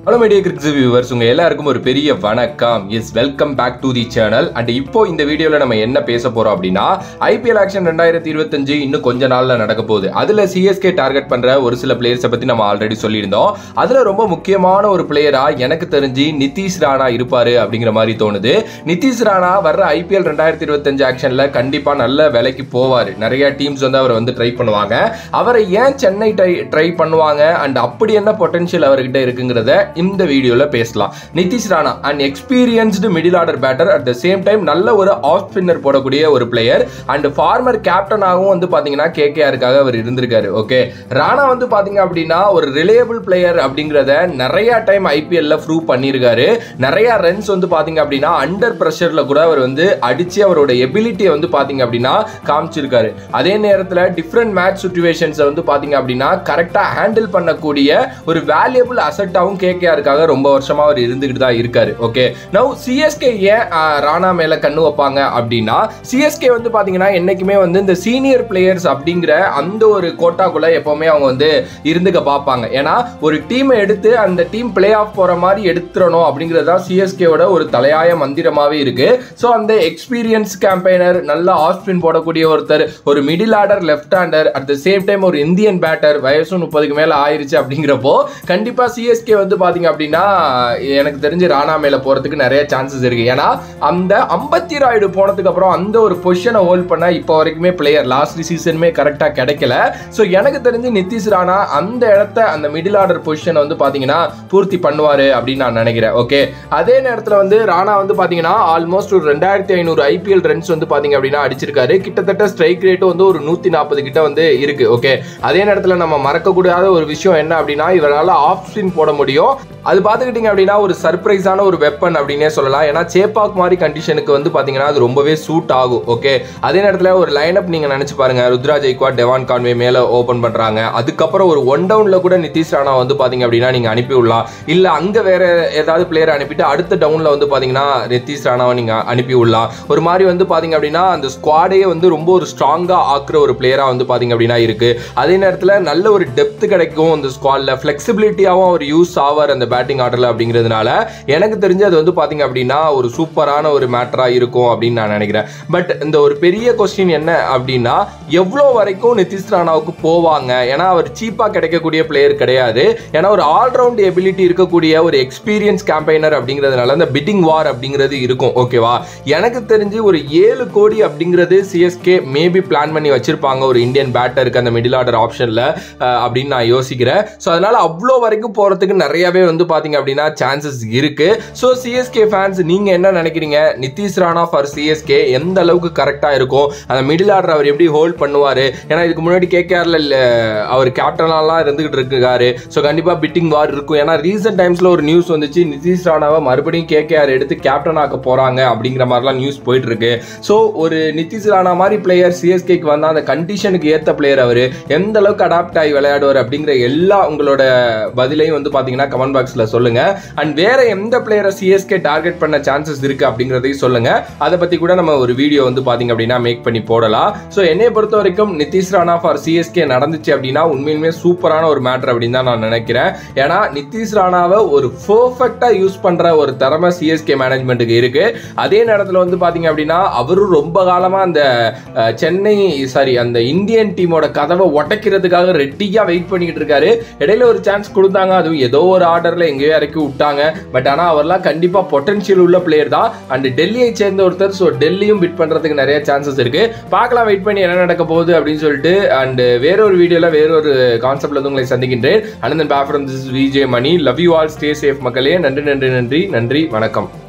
hello media கிரிக்ஸ் viewers உங்க எல்லாருக்கும் ஒரு பெரிய வணக்கம் is welcome back to the channel and இப்போ இந்த வீடியோல நம்ம என்ன பேச போறோம் அப்படின்னா ஐபிஎல் ஆக்ஷன் ரெண்டாயிரத்தி இருபத்தஞ்சு இன்னும் கொஞ்ச நாள்ல நடக்க போகுது அதுல சிஎஸ்கே டார்கெட் பண்ற ஒரு சில பிளேயர்ஸை பத்தி நம்ம ஆல்ரெடி சொல்லியிருந்தோம் அதுல ரொம்ப முக்கியமான ஒரு பிளேயரா எனக்கு தெரிஞ்சு நிதிஷ் ராணா இருப்பாரு அப்படிங்கிற மாதிரி தோணுது நிதிஷ் ராணா வர்ற ஐபிஎல் ரெண்டாயிரத்தி இருபத்தஞ்சு ஆக்ஷன்ல கண்டிப்பா நல்ல விலைக்கு போவாரு நிறைய டீம்ஸ் வந்து அவரை வந்து ட்ரை பண்ணுவாங்க அவரை ஏன் சென்னை ட்ரை ட்ரை பண்ணுவாங்க அண்ட் அப்படி என்ன பொட்டன்ஷியல் அவர்கிட்ட இருக்குங்கிறத இந்த வீடியோல பேசலாம் Nitish Rana and experienced middle order batter at the same time நல்ல ஒரு ஆஃப் ஸ்பின்னர் போடக்கூடிய ஒரு பிளேயர் அண்ட் ஃபார்மர் கேப்டனாகவும் வந்து பாத்தீங்கன்னா கேகேஆருக்காக அவர் இருந்திருக்காரு ஓகே ராணா வந்து பாத்தீங்க அப்படின்னா ஒரு ரிலேயபிள் பிளேயர் அப்படிங்கிறத நிறைய டைம் ஐபிஎல்ல ப்ரூவ் பண்ணியிருக்காரு நிறைய ரன்ஸ் வந்து பாத்தீங்க அப்படின்னா அண்டர் ப்ரெஷர்ல கூட அவர் வந்து அடிச்சு அவரோட எபிலிட்டியை வந்து பாத்தீங்க அப்படின்னா காமிச்சிருக்காரு அதே நேரத்தில் டிஃப்ரெண்ட் மேட்ச் சுச்சுவேஷன்ஸை வந்து பாத்தீங்க அப்படின்னா கரெக்டாக ஹேண்டில் பண்ணக்கூடிய ஒரு வேல்யூபிள் அசட்டாகவும் கேகேஆருக்காக ரொம்ப வருஷமா அவர் இருந்துகிட்டு தான் இருக்காரு ஓகே நவ் சிஎஸ்கே ஏன் ஆஹ், ராணா மேல கண்ணு வைப்பாங்க அப்படின்னா சிஎஸ்கே வந்து பாத்தீங்கன்னா என்னைக்குமே வந்து இந்த சீனியர் பிளேயர்ஸ் அப்படிங்கிற அந்த ஒரு கோட்டாக்குள்ள எப்பவுமே அவங்க வந்து இருந்துக்க பார்ப்பாங்க ஏன்னா ஒரு டீமை எடுத்து அந்த டீம் பிளே ஆஃப் போற மாதிரி எடுத்துடணும் அப்படிங்கிறது தான் சிஎஸ்கேவோட ஒரு தலையாய மந்திரமாவே இருக்கு ஸோ அந்த எக்ஸ்பீரியன்ஸ் கேம்பெயினர் நல்ல ஆஃப் ஸ்பின் போடக்கூடிய ஒருத்தர் ஒரு middle order left hander at the same time ஒரு இந்தியன் பேட்டர் வயசும் முப்பதுக்கு மேல ஆயிருச்சு அப்படிங்கிறப்போ கண்டிப்பா சிஎஸ்கே வந்து பாத்தீங்க அப்படின்னா எனக்கு தெரிஞ்சு ராணா மேல போறதுக்கு நிறைய சான்சஸ் இருக்கு ஏன்னா அந்த அம்பத்தி ராயுடு போனதுக்கு அப்புறம் அந்த ஒரு பொசிஷனை ஹோல்ட் பண்ண இப்போ வரைக்குமே பிளேயர் லாஸ்ட் சீசனுமே கரெக்டா கிடைக்கல ஸோ எனக்கு தெரிஞ்சு நிதிஷ் ராணா அந்த இடத்த அந்த மிடில் ஆர்டர் பொசிஷனை வந்து பாத்தீங்கன்னா பூர்த்தி பண்ணுவாரு அப்படின்னு நான் நினைக்கிறேன் ஓகே அதே நேரத்தில் வந்து ராணா வந்து பாத்தீங்கன்னா ஆல்மோஸ்ட் ஒரு ரெண்டாயிரத்தி ஐநூறு ஐபிஎல் ரன்ஸ் வந்து பாத்தீங்க அப்படின்னா அடிச்சிருக்காரு கிட்டத்தட்ட ஸ்ட்ரைக் ரேட்டும் வந்து ஒரு நூத்தி நாற்பது கிட்ட வந்து இருக்கு ஓகே அதே நேரத்தில் நம்ம மறக்கக்கூடாத ஒரு விஷயம் என்ன அப்படின்னா இவரால் ஆஃப் ஸ்பின் போட முடியும் அது பார்த்துக்கிட்டிங்க அப்படின்னா ஒரு சர்ப்ரைஸான ஒரு வெப்பன் அப்படின்னே சொல்லலாம் ஏன்னா சேப்பாக் மாதிரி கண்டிஷனுக்கு வந்து பார்த்தீங்கன்னா அது ரொம்பவே சூட் ஆகும் ஓகே அதே நேரத்தில் ஒரு லைனப் நீங்கள் நினச்சி பாருங்க ருத்ரா ஜெய்க்வாட் டெவான் கான்வே மேலே ஓப்பன் பண்ணுறாங்க அதுக்கப்புறம் ஒரு ஒன் டவுனில் கூட நிதிஷ் ராணா வந்து பார்த்தீங்க அப்படின்னா நீங்கள் அனுப்பி விடலாம் இல்லை அங்கே வேற ஏதாவது பிளேயர் அனுப்பிட்டு அடுத்த டவுனில் வந்து பார்த்தீங்கன்னா நிதிஷ் ராணாவை நீங்கள் அனுப்பி விடலாம் ஒரு மாதிரி வந்து பார்த்தீங்க அப்படின்னா அந்த ஸ்குவாடே வந்து ரொம்ப ஒரு ஸ்ட்ராங்காக ஆக்குற ஒரு பிளேயராக வந்து பார்த்தீங்க அப்படின்னா இருக்கு அதே நேரத்தில் நல்ல ஒரு டெப்த் கிடைக்கும் அந்த ஸ்குவாடில் ஃப்ளெக்சிபிலிட்டியாகவும் அவர் யூஸ் ஆவார் அந்த பேட்டிங் ஆர்டரில் அப்படிங்கிறதுனால எனக்கு தெரிஞ்சு அது வந்து பார்த்தீங்க அப்படின்னா ஒரு சூப்பரான ஒரு மேட்டராக இருக்கும் அப்படின்னு நான் நினைக்கிறேன் பட் இந்த ஒரு பெரிய கொஸ்டின் என்ன அப்படின்னா எவ்வளோ வரைக்கும் நிதிஷ் ராணாவுக்கு போவாங்க ஏன்னா அவர் சீப்பாக கிடைக்கக்கூடிய பிளேயர் கிடையாது ஏன்னா ஒரு ஆல்ரவுண்ட் எபிலிட்டி இருக்கக்கூடிய ஒரு எக்ஸ்பீரியன்ஸ் கேம்பெயினர் அப்படிங்கிறதுனால அந்த பிட்டிங் வார் அப்படிங்கிறது இருக்கும் ஓகேவா எனக்கு தெரிஞ்சு ஒரு ஏழு கோடி அப்படிங்கிறது சிஎஸ்கே மேபி பிளான் பண்ணி வச்சிருப்பாங்க ஒரு இந்தியன் பேட்டருக்கு அந்த மிடில் ஆர்டர் ஆப்ஷனில் அப்படின்னு நான் யோசிக்கிறேன் ஸோ அதனால அவ்வளோ வரைக்கும் போகிறதுக்கு நிறையவே வந்து பார்த்தீங்க அப்படின்னா சான்சஸ் இருக்கு ஸோ சிஎஸ்கே ஃபேன்ஸ் நீங்கள் என்ன நினைக்கிறீங்க நிதிஷ் ராணா ஃபார் சிஎஸ்கே எந்த அளவுக்கு கரெக்டாக இருக்கும் அந்த மிடில் ஆர்டர் அவர் எப்படி ஹோல்ட் பண்ணுவார் ஏன்னா இதுக்கு முன்னாடி கேகேஆரில் அவர் கேப்டனாலாம் இருந்துகிட்டு இருக்காரு ஸோ கண்டிப்பாக பிட்டிங் வார் இருக்கும் ஏன்னா ரீசெண்ட் டைம்ஸில் ஒரு நியூஸ் வந்துச்சு நிதிஷ் ராணாவை மறுபடியும் கேகேஆர் எடுத்து கேப்டன் ஆக்க போகிறாங்க அப்படிங்கிற மாதிரிலாம் நியூஸ் போயிட்டு இருக்கு ஸோ ஒரு நிதிஷ் ராணா மாதிரி பிளேயர் சிஎஸ்கேக்கு வந்தால் அந்த கண்டிஷனுக்கு ஏற்ற பிளேயர் அவர் எந்த அளவுக்கு அடாப்ட் ஆகி விளையாடுவார் அப்படிங்கிற எல்லா உங்களோட பதிலையும் வந்து பார்த்தீங்கன்னா கமெண்ட் பாக்ஸில் சொல்லுங்க அண்ட் வேற எந்த பிளேயரை சிஎஸ்கே டார்கெட் பண்ண சான்சஸ் இருக்கு அப்படிங்கிறதையும் சொல்லுங்க அதை பற்றி கூட நம்ம ஒரு வீடியோ வந்து பார்த்தீங்க அப்படின்னா மேக் பண்ணி போடலாம் ஸோ என்னை பொறுத்த வரைக்கும் நிதிஷ் ராணா ஃபார் சிஎஸ்கே நடந்துச்சு அப்படின்னா உண்மையிலுமே சூப்பரான ஒரு மேட்டர் அப்படின்னு தான் நான் நினைக்கிறேன் ஏன்னா நிதிஷ் ராணாவை ஒரு பர்ஃபெக்டாக யூஸ் பண்ணுற ஒரு திறமை சிஎஸ்கே மேனேஜ்மெண்ட்டுக்கு இருக்கு அதே நேரத்தில் வந்து பார்த்தீங்க அப்படின்னா அவரும் ரொம்ப காலமாக அந்த அஹ், சென்னை சாரி அந்த இந்தியன் டீமோட கதவை உடைக்கிறதுக்காக ரெட்டியாக வெயிட் பண்ணிக்கிட்டு இருக்காரு இடையில ஒரு சான்ஸ் கொடுத்தாங்க அதுவும் ஏதோ ஒரு ஆர்டரில் எங்கேயோ இறக்கி விட்டாங்க பட் ஆனால் அவர்லாம் கண்டிப்பாக பொட்டன்ஷியல் உள்ள பிளேயர் தான் அண்ட் டெல்லியை சேர்ந்த ஒருத்தர் ஸோ டெல்லியும் பிட் பண்ணுறதுக்கு நிறைய சான்சஸ் இருக்கு பார்க்கலாம் வெயிட் பண்ணி என்ன நடக்க போகுது அப்படின்னு சொல்லிட்டு அண்ட் வேறொரு வீடியோவில் வேறொரு கான்செப்ட்ல வந்து உங்களை சந்திக்கின்றேன் அனந்தன் பேஃபரம் this VJ Mani love you all stay safe மக்களே நன்றி நன்றி நன்றி நன்றி வணக்கம்